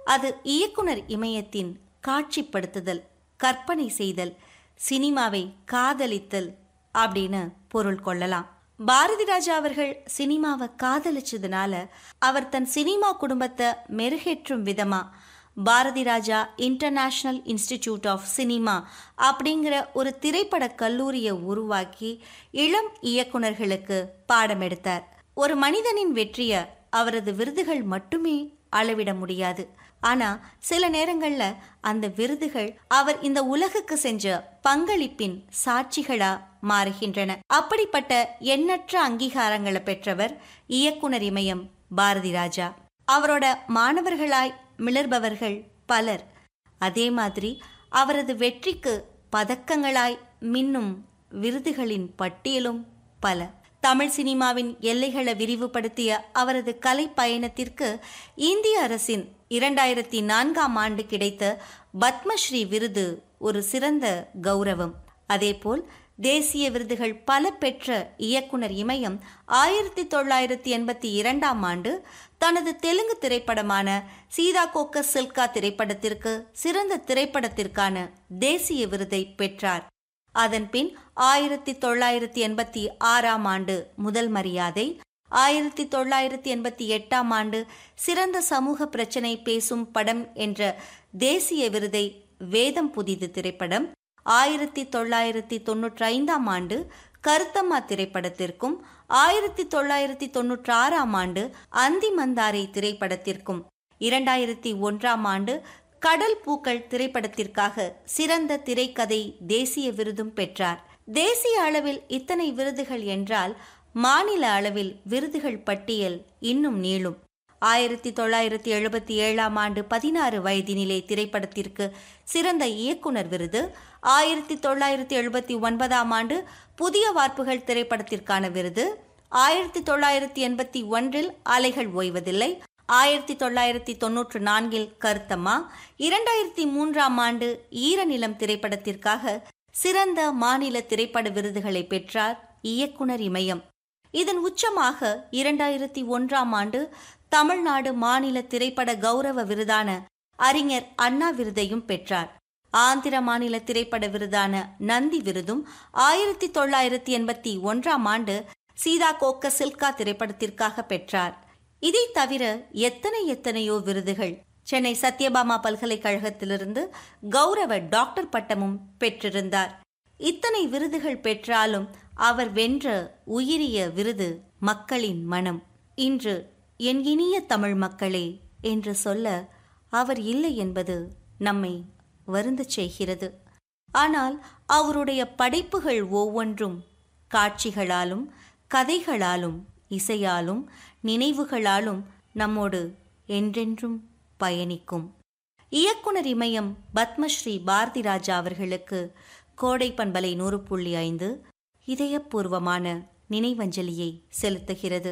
அது இயக்குனர் இமயத்தின் காட்சிப்படுத்துதல் கற்பனை செய்தல் சினிமாவை காதலித்தல் அப்படின்னு பொருள் கொள்ளலாம் பாரதி ராஜா அவர்கள் சினிமாவை காதலிச்சதுனால அவர் தன் சினிமா குடும்பத்தை மெருகேற்றும் விதமா Bharathi Raja international institute of cinema அப்படிங்கிற ஒரு திரைப்பட கல்லூரியை உருவாக்கி இளம் இயக்குனர்களுக்கு பாடம் எடுத்தார் ஒரு மனிதனின் வெற்றியை அவரது விருதுகள் மட்டுமே அளவிட முடியாது ஆனா சில நேரங்கள்ல அந்த விருதுகள் அவர் இந்த உலகுக்கு செஞ்ச பங்களிப்பின் சாட்சிகளா மாறுகின்றன அப்படிப்பட்ட எண்ணற்ற அங்கீகாரங்களை பெற்றவர் இயக்குனர் இமயம் பாரதி ராஜா அவரோட மாணவர்களாய் மிளர்பவர்கள் பலர் அதே மாதிரி அவரது வெற்றிக்கு பதக்கங்களாய் மின்னும் விருதுகளின் பட்டியலும் பல தமிழ் சினிமாவின் எல்லைகளை விரிவுபடுத்திய அவரது கலை பயணத்திற்கு இந்திய அரசின் இரண்டாயிரத்தி நான்காம் ஆண்டு கிடைத்த பத்மஸ்ரீ விருது ஒரு சிறந்த கௌரவம் அதேபோல் தேசிய விருதுகள் பல பெற்ற இயக்குனர் இமயம் ஆயிரத்தி தொள்ளாயிரத்தி எண்பத்தி இரண்டாம் ஆண்டு தனது தெலுங்கு திரைப்படமான சீதா கோக்க சில்கா திரைப்படத்திற்கு சிறந்த திரைப்படத்திற்கான தேசிய விருதை பெற்றார் அதன் பின் ஆயிரத்தி தொள்ளாயிரத்தி எண்பத்தி ஆறாம் ஆண்டு முதல் மரியாதை ஆயிரத்தி தொள்ளாயிரத்தி எண்பத்தி எட்டாம் ஆண்டு சிறந்த சமூக பிரச்சனை பேசும் படம் என்ற தேசிய விருதை வேதம் புதிது திரைப்படம் ஆயிரத்தி தொள்ளாயிரத்தி தொன்னூற்றி ஐந்தாம் ஆண்டு கருத்தம்மா திரைப்படத்திற்கும் ஆயிரத்தி தொள்ளாயிரத்தி தொன்னூற்றி ஆறாம் ஆண்டு அந்தி மந்தாரை திரைப்படத்திற்கும் இரண்டாயிரத்தி ஒன்றாம் ஆண்டு கடல் பூக்கள் திரைப்படத்திற்காக சிறந்த திரைக்கதை தேசிய விருதும் பெற்றார் தேசிய அளவில் இத்தனை விருதுகள் என்றால் மாநில அளவில் விருதுகள் பட்டியல் இன்னும் நீளும் ஆயிரத்தி தொள்ளாயிரத்தி எழுபத்தி ஏழாம் ஆண்டு பதினாறு வயதினிலே திரைப்படத்திற்கு சிறந்த இயக்குனர் விருது ஆயிரத்தி தொள்ளாயிரத்தி எழுபத்தி ஒன்பதாம் ஆண்டு புதிய வார்ப்புகள் திரைப்படத்திற்கான விருது ஆயிரத்தி தொள்ளாயிரத்தி எண்பத்தி ஒன்றில் அலைகள் ஓய்வதில்லை ஆயிரத்தி தொள்ளாயிரத்தி தொன்னூற்று நான்கில் கருத்தம்மா இரண்டாயிரத்தி மூன்றாம் ஆண்டு ஈரநிலம் திரைப்படத்திற்காக சிறந்த மாநில திரைப்பட விருதுகளை பெற்றார் இயக்குனர் இமயம் இதன் உச்சமாக இரண்டாயிரத்தி ஒன்றாம் ஆண்டு தமிழ்நாடு மாநில திரைப்பட கௌரவ விருதான அறிஞர் அண்ணா விருதையும் பெற்றார் ஆந்திர மாநில திரைப்பட விருதான நந்தி விருதும் ஆயிரத்தி தொள்ளாயிரத்தி எண்பத்தி ஒன்றாம் ஆண்டு சீதா கோக்க சில்கா திரைப்படத்திற்காக பெற்றார் இதை தவிர எத்தனை எத்தனையோ விருதுகள் சென்னை சத்யபாமா பல்கலைக்கழகத்திலிருந்து கௌரவ டாக்டர் பட்டமும் பெற்றிருந்தார் இத்தனை விருதுகள் பெற்றாலும் அவர் வென்ற உயிரிய விருது மக்களின் மனம் இன்று என் இனிய தமிழ் மக்களே என்று சொல்ல அவர் இல்லை என்பது நம்மை வருந்தச் செய்கிறது ஆனால் அவருடைய படைப்புகள் ஒவ்வொன்றும் காட்சிகளாலும் கதைகளாலும் இசையாலும் நினைவுகளாலும் நம்மோடு என்றென்றும் பயணிக்கும் இயக்குனர் இமயம் பத்மஸ்ரீ பாரதி ராஜா அவர்களுக்கு கோடை பண்பலை நூறு புள்ளி ஐந்து இதயபூர்வமான நினைவஞ்சலியை செலுத்துகிறது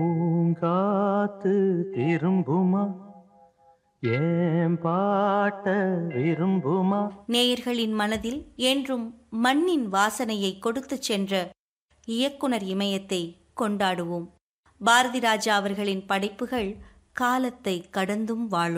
பூங்காத்து திரும்புமா ஏன் பாட்ட விரும்புமா நேயர்களின் மனதில் என்றும் மண்ணின் வாசனையை கொடுத்துச் சென்ற இயக்குனர் இமயத்தை கொண்டாடுவோம் பாரதி ராஜா அவர்களின் படைப்புகள் காலத்தை கடந்தும் வாழும்